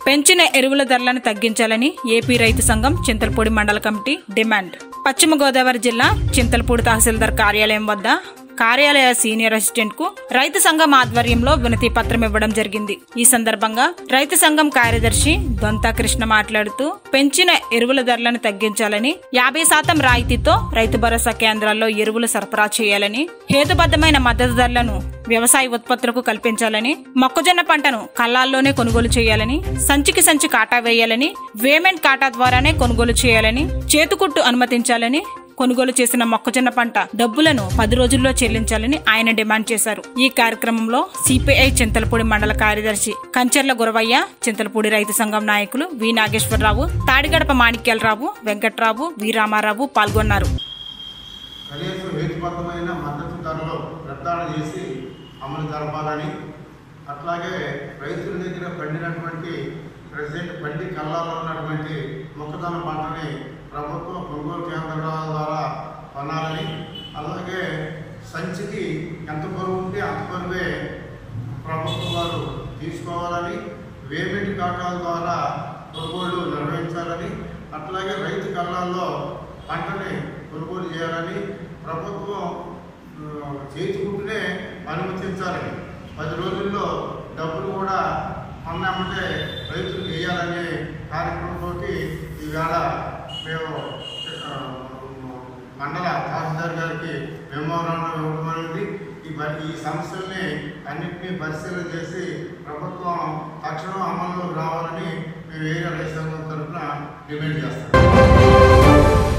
పెంచిన ఎరువుల ధరలను తగ్గించాలని ఏపీ రైతు సంఘం చింతలపూడి మండల కమిటీ డిమాండ్ పశ్చిమ గోదావరి జిల్లా చింతలపూడి తహసీల్దార్ కార్యాలయం వద్ద కార్యాలయ సీనియర్ అసిస్టెంట్ కు రైతు సంఘం ఆధ్వర్యంలో వినతి పత్రం ఇవ్వడం జరిగింది ఈ సందర్భంగా రైతు సంఘం కార్యదర్శి దొంతా కృష్ణ మాట్లాడుతూ పెంచిన ఎరువుల ధరలను తగ్గించాలని యాభై శాతం రాయితీతో రైతు భరోసా కేంద్రాల్లో ఎరువులు సరఫరా చేయాలని హేతుబద్ధమైన మద్దతు ధరలను వ్యవసాయ ఉత్పత్తులకు కల్పించాలని మొక్కజొన్న పంటను కళ్ళాల్లోనే కొనుగోలు చేయాలని సంచికి సంచి కాటా వేయాలని వేమెంట్ కాటా ద్వారానే కొనుగోలు చేయాలని చేతుకుట్టు అనుమతించాలని కొనుగోలు చేసిన మొక్కజొన్న పంట డబ్బులను పది రోజుల్లో చెల్లించాలని ఆయన డిమాండ్ చేశారు ఈ కార్యక్రమంలో సిపిఐ చింతలపూడి మండల కార్యదర్శి కంచర్ల గురవయ్య చింతలపూడి రైతు సంఘం నాయకులు వి నాగేశ్వరరావు తాడిగడప మాణిక్యాలరావు వెంకట్రావు వి రామారావు పాల్గొన్నారు కనీసం హేతుబద్ధమైన మద్దతు ధరలో నిర్ధారణ చేసి అమలు జరపాలని అట్లాగే రైతుల దగ్గర పండినటువంటి ప్రజెంట్ పండి కళ్ళాలో ఉన్నటువంటి మొక్కజొన్న పంటని ప్రభుత్వం కొనుగోలు కేంద్రాల ద్వారా కొనాలని అలాగే సంచికి ఎంత బరువు ఉంటే అంత బరువే ప్రభుత్వం వారు తీసుకోవాలని వేమెంట్ కాటాల ద్వారా కొనుగోళ్లు నిర్వహించాలని అట్లాగే రైతు కళ్ళాల్లో పంటని కొనుగోలు చేయాలని ప్రభుత్వం ఆ, చేతి కుట్టునే అనుమతించాలని పది రోజుల్లో డబ్బులు కూడా అన్నామంటే రైతులకు వేయాలనే కార్యక్రమంతో ఈవేళ మేము ఆ, మండల తహసీల్దార్ గారికి మెమోరాండం ఇవ్వడం అనేది ఈ బ- ఈ సమస్యల్ని అన్నింటినీ పరిశీలన చేసి ప్రభుత్వం తక్షణం అమల్లోకి రావాలని మేము ఏరియా రైతు సంఘం తరఫున డిమాండ్ చేస్తాం